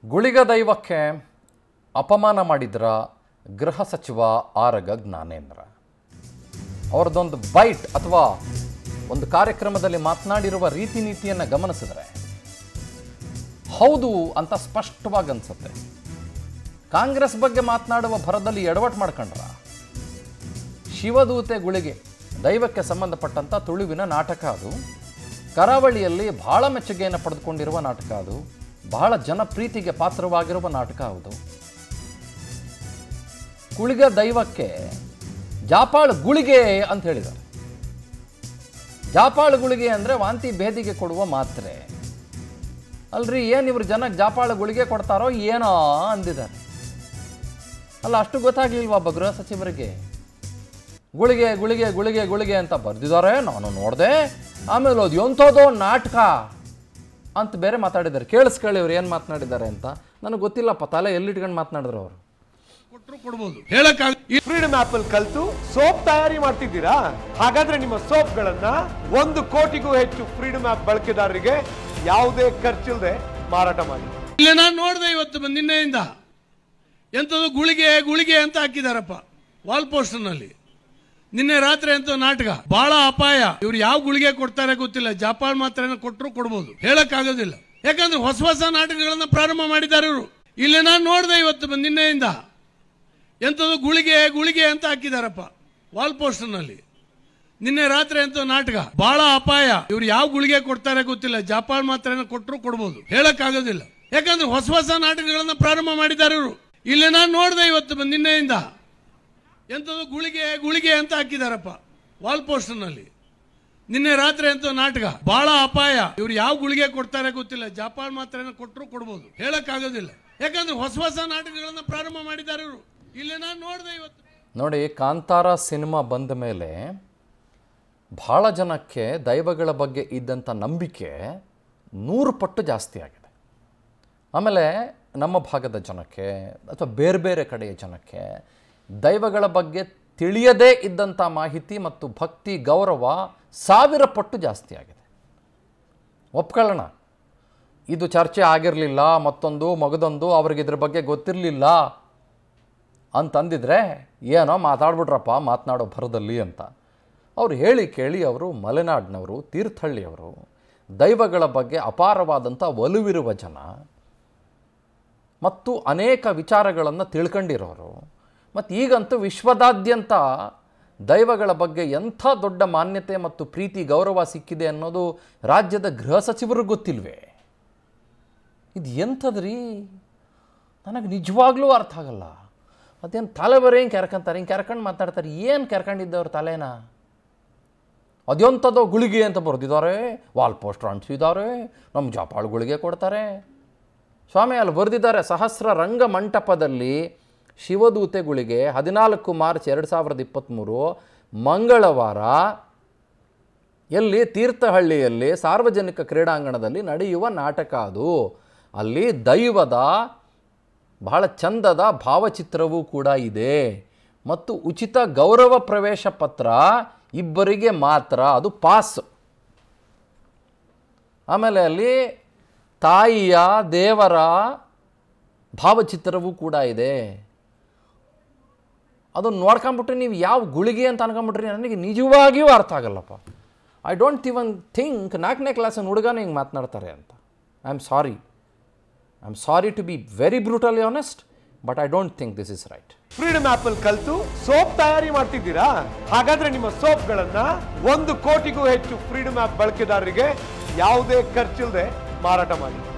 ಗುಳಿಗ ದೈವಕ್ಕೆ ಅಪಮಾನ ಮಾಡಿದ್ರ ಗೃಹ ಸಚಿವ ಆರಗ ಜ್ಞಾನೇಂದ್ರ ಅವರದೊಂದು ಬೈಟ್ ಅಥವಾ ಒಂದು ಕಾರ್ಯಕ್ರಮದಲ್ಲಿ ಮಾತನಾಡಿರುವ ರೀತಿ ನೀತಿಯನ್ನು ಗಮನಿಸಿದ್ರೆ ಹೌದು ಅಂತ ಸ್ಪಷ್ಟವಾಗಿ ಅನ್ಸುತ್ತೆ ಕಾಂಗ್ರೆಸ್ ಬಗ್ಗೆ ಮಾತನಾಡುವ ಭರದಲ್ಲಿ ಎಡವಟ್ ಮಾಡ್ಕೊಂಡ್ರ ಶಿವದೂತೆ ಗುಳಿಗೆ ದೈವಕ್ಕೆ ಸಂಬಂಧಪಟ್ಟಂಥ ತುಳುವಿನ ನಾಟಕ ಅದು ಕರಾವಳಿಯಲ್ಲಿ ಬಹಳ ಮೆಚ್ಚುಗೆಯನ್ನು ಪಡೆದುಕೊಂಡಿರುವ ನಾಟಕ ಅದು ಬಹಳ ಜನಪ್ರೀತಿಗೆ ಪಾತ್ರವಾಗಿರುವ ನಾಟಕ ಹೌದು ಕುಳಿಗ ದೈವಕ್ಕೆ ಜಾಪಾಳು ಗುಳಿಗೆ ಅಂತ ಹೇಳಿದ್ದಾರೆ ಜಾಪಾಳು ಗುಳಿಗೆ ಅಂದರೆ ವಾಂತಿ ಭೇದಿಗೆ ಕೊಡುವ ಮಾತ್ರೆ ಅಲ್ರಿ ಏನು ಇವ್ರು ಜನಕ್ಕೆ ಜಾಪಾಳು ಗುಳಿಗೆ ಕೊಡ್ತಾರೋ ಏನೋ ಅಂದಿದ್ದಾರೆ ಅಲ್ಲ ಅಷ್ಟು ಗೊತ್ತಾಗ್ಲಿಲ್ವಾ ಒಬ್ಬ ಗೃಹ ಸಚಿವರಿಗೆ ಗುಳಿಗೆ ಗುಳಿಗೆ ಗುಳಿಗೆ ಗುಳಿಗೆ ಅಂತ ಬರೆದಿದ್ದಾರೆ ನಾನು ನೋಡಿದೆ ಆಮೇಲೆ ಅದು ಎಂಥದೋ ನಾಟಕ ಅಂತ ಬೇರೆ ಮಾತಾಡಿದ್ದಾರೆ ಕೇಳಿಸ್ಕೊಳ್ಳಿ ಅವ್ರು ಏನು ಮಾತನಾಡಿದ್ದಾರೆ ಅಂತ ನನಗೆ ಗೊತ್ತಿಲ್ಲಪ್ಪ ತಲೆ ಎಲ್ಲಿಟ್ಕೊಂಡು ಮಾತನಾಡಿದ್ರು ಅವರು ಕೊಟ್ಟರು ಕೊಡ್ಬೋದು ಹೇಳಕ್ಕಾಗ ಫ್ರೀಡಮ್ ಆಪ್ ಅಲ್ಲಿ ಕಲ್ತು ಸೋಪ್ ತಯಾರಿ ಮಾಡ್ತಿದ್ದೀರಾ ಹಾಗಾದ್ರೆ ನಿಮ್ಮ ಸೋಪ್ಗಳನ್ನ ಒಂದು ಕೋಟಿಗೂ ಹೆಚ್ಚು ಫ್ರೀಡಮ್ ಆಪ್ ಬಳಕೆದಾರರಿಗೆ ಯಾವುದೇ ಖರ್ಚಿಲ್ಲದೆ ಮಾರಾಟ ಮಾಡಿ ಇಲ್ಲ ನಾನು ನೋಡಿದೆ ಇವತ್ತು ಬಂದ್ ನಿನ್ನೆಯಿಂದ ಎಂಥದ್ದು ಗುಳಿಗೆ ಗುಳಿಗೆ ಅಂತ ಹಾಕಿದಾರಪ್ಪ ವಾಲ್ ಪೋಸ್ಟರ್ನಲ್ಲಿ ನಿನ್ನೆ ರಾತ್ರಿ ಅಂತ ನಾಟಕ ಬಹಳ ಅಪಾಯ ಇವ್ರು ಯಾವ ಗುಳಿಗೆ ಕೊಡ್ತಾರೆ ಗೊತ್ತಿಲ್ಲ ಜಾಪಾಳ್ ಮಾತ್ರ ಕೊಟ್ಟರು ಕೊಡ್ಬೋದು ಹೇಳಕ್ಕಾಗೋದಿಲ್ಲ ಯಾಕಂದ್ರೆ ಹೊಸ ಹೊಸ ನಾಟಕಗಳನ್ನ ಪ್ರಾರಂಭ ಮಾಡಿದ್ದಾರೆ ಇವರು ಇಲ್ಲಿ ನಾನು ನೋಡಿದೆ ಇವತ್ತು ಬಂದ್ ನಿನ್ನೆಯಿಂದ ಎಂಥದ್ದು ಗುಳಿಗೆ ಗುಳಿಗೆ ಅಂತ ಹಾಕಿದಾರಪ್ಪ ವಾಲ್ ಪೋಸ್ಟರ್ನಲ್ಲಿ ನಿನ್ನೆ ರಾತ್ರಿ ಅಂತ ನಾಟಕ ಬಹಳ ಅಪಾಯ ಇವ್ರು ಯಾವ ಗುಳಿಗೆ ಕೊಡ್ತಾರೆ ಗೊತ್ತಿಲ್ಲ ಜಾಪಾಳ್ ಮಾತ್ರ ಕೊಟ್ಟರು ಕೊಡ್ಬೋದು ಹೇಳಕ್ಕಾಗೋದಿಲ್ಲ ಯಾಕಂದ್ರೆ ಹೊಸ ಹೊಸ ನಾಟಕಗಳನ್ನ ಪ್ರಾರಂಭ ಮಾಡಿದ್ದಾರೆ ಇವರು ಇಲ್ಲಿ ನಾನು ನೋಡಿದೆ ಇವತ್ತು ಬಂದ್ ನಿನ್ನೆಯಿಂದ ಎಂಥದ್ದು ಗುಳಿಗೆ ಗುಳಿಗೆ ಅಂತ ಹಾಕಿದಾರಪ್ಪ ವಾಲ್ ಪೋಸ್ಟರ್ನಲ್ಲಿ ನಿನ್ನೆ ರಾತ್ರಿ ಅಂತ ನಾಟಕ ಬಹಳ ಅಪಾಯ ಇವ್ರು ಯಾವ ಗುಳಿಗೆ ಕೊಡ್ತಾರೆ ಗೊತ್ತಿಲ್ಲ ಜಾಪಾಳ್ ಮಾತ್ರ ಕೊಟ್ಟರು ಕೊಡ್ಬೋದು ಹೇಳಕ್ಕಾಗೋದಿಲ್ಲ ಯಾಕಂದ್ರೆ ಹೊಸ ಹೊಸ ನಾಟಕಗಳನ್ನ ಪ್ರಾರಂಭ ಮಾಡಿದ್ದಾರೆ ಇವರು ಇಲ್ಲಿ ನಾನು ನೋಡಿದೆ ಇವತ್ತು ನೋಡಿ ಕಾಂತಾರ ಸಿನಿಮಾ ಬಂದ ಮೇಲೆ ಭಾಳ ಜನಕ್ಕೆ ದೈವಗಳ ಬಗ್ಗೆ ಇದ್ದಂಥ ನಂಬಿಕೆ ನೂರು ಪಟ್ಟು ಜಾಸ್ತಿ ಆಗಿದೆ ಆಮೇಲೆ ನಮ್ಮ ಭಾಗದ ಜನಕ್ಕೆ ಅಥವಾ ಬೇರೆ ಬೇರೆ ಕಡೆಯ ಜನಕ್ಕೆ ದೈವಗಳ ಬಗ್ಗೆ ತಿಳಿಯದೇ ಇದ್ದಂಥ ಮಾಹಿತಿ ಮತ್ತು ಭಕ್ತಿ ಗೌರವ ಸಾವಿರ ಪಟ್ಟು ಜಾಸ್ತಿ ಆಗಿದೆ ಒಪ್ಕೊಳ್ಳೋಣ ಇದು ಚರ್ಚೆ ಆಗಿರಲಿಲ್ಲ ಮತ್ತೊಂದು ಮಗದೊಂದು ಅವ್ರಿಗೆ ಇದ್ರ ಬಗ್ಗೆ ಗೊತ್ತಿರಲಿಲ್ಲ ಅಂತಂದಿದ್ರೆ ಏನೋ ಮಾತಾಡ್ಬಿಟ್ರಪ್ಪ ಮಾತನಾಡೋ ಭರದಲ್ಲಿ ಅಂತ ಅವ್ರು ಹೇಳಿ ಕೇಳಿ ಅವರು ಮಲೆನಾಡಿನವರು ತೀರ್ಥಹಳ್ಳಿಯವರು ದೈವಗಳ ಬಗ್ಗೆ ಅಪಾರವಾದಂಥ ಒಲುವಿರುವ ಜನ ಮತ್ತು ಅನೇಕ ವಿಚಾರಗಳನ್ನು ತಿಳ್ಕೊಂಡಿರೋರು ಮತ್ತು ಈಗಂತೂ ವಿಶ್ವದಾದ್ಯಂತ ದೈವಗಳ ಬಗ್ಗೆ ಎಂಥ ದೊಡ್ಡ ಮಾನ್ಯತೆ ಮತ್ತು ಪ್ರೀತಿ ಗೌರವ ಸಿಕ್ಕಿದೆ ಅನ್ನೋದು ರಾಜ್ಯದ ಗೃಹ ಸಚಿವರಿಗೆ ಗೊತ್ತಿಲ್ವೇ ಇದು ಎಂಥದ್ರಿ ನನಗೆ ನಿಜವಾಗ್ಲೂ ಅರ್ಥ ಆಗಲ್ಲ ಅದೇನು ತಲೆ ಬರೀ ಹಿಂಗೆ ಕೆರ್ಕೊಂತಾರೆ ಹಿಂಗೆ ಕೆರ್ಕೊಂಡು ಮಾತಾಡ್ತಾರೆ ಏನು ಕೆರ್ಕೊಂಡಿದ್ದವ್ರು ತಲೆನ ಅದೆಂಥದೋ ಗುಳಿಗೆ ಅಂತ ಬರೆದಿದ್ದಾರೆ ವಾಲ್ ಪೋಸ್ಟರ್ ಅಂಟಿಸಿದ್ದಾರೆ ನಮ್ಮ ಜಪಾಳು ಗುಳಿಗೆ ಕೊಡ್ತಾರೆ ಸ್ವಾಮಿ ಅಲ್ಲಿ ಬರೆದಿದ್ದಾರೆ ಸಹಸ್ರ ರಂಗ ಮಂಟಪದಲ್ಲಿ ಶಿವದೂತೆಗಳಿಗೆ ಹದಿನಾಲ್ಕು ಮಾರ್ಚ್ ಎರಡು ಸಾವಿರದ ಇಪ್ಪತ್ತ್ಮೂರು ಮಂಗಳವಾರ ಎಲ್ಲಿ ತೀರ್ಥಹಳ್ಳಿಯಲ್ಲಿ ಸಾರ್ವಜನಿಕ ಕ್ರೀಡಾಂಗಣದಲ್ಲಿ ನಡೆಯುವ ನಾಟಕ ಅದು ಅಲ್ಲಿ ದೈವದ ಬಹಳ ಚಂದದ ಭಾವಚಿತ್ರವೂ ಕೂಡ ಇದೆ ಮತ್ತು ಉಚಿತ ಗೌರವ ಪ್ರವೇಶ ಪತ್ರ ಇಬ್ಬರಿಗೆ ಮಾತ್ರ ಅದು ಪಾಸ್ ಆಮೇಲೆ ಅಲ್ಲಿ ತಾಯಿಯ ದೇವರ ಭಾವಚಿತ್ರವೂ ಕೂಡ ಇದೆ ಅದನ್ನು ನೋಡ್ಕೊಂಬಿಟ್ಟು ನೀವು ಯಾವ ಗುಳಿಗೆ ಅಂತ ಅನ್ಕೊಂಬಿಟ್ರಿ ನನಗೆ ನಿಜವಾಗಿಯೂ ಅರ್ಥ ಆಗಲ್ಲಪ್ಪ ಐ ಡೋಂಟ್ ಇವನ್ ಥಿಂಕ್ ನಾಲ್ಕನೇ ಕ್ಲಾಸಿನ ಹುಡುಗನೇ ಹಿಂಗೆ ಮಾತನಾಡ್ತಾರೆ ಅಂತ I am sorry I am sorry to be very brutally honest but I don't think this is right freedom app ಅಲ್ಲಿ ಕಲ್ತು ಸೋಪ್ ತಯಾರಿ ಮಾಡ್ತಿದ್ದೀರಾ ಹಾಗಾದ್ರೆ ನಿಮ್ಮ ಸೋಪ್ಗಳನ್ನ ಒಂದು ಕೋಟಿಗೂ ಹೆಚ್ಚು ಫ್ರೀಡಮ್ ಆಪ್ ಬಳಕೆದಾರರಿಗೆ ಯಾವುದೇ ಖರ್ಚಿಲ್ಲದೆ ಮಾರಾಟ ಮಾಡಿ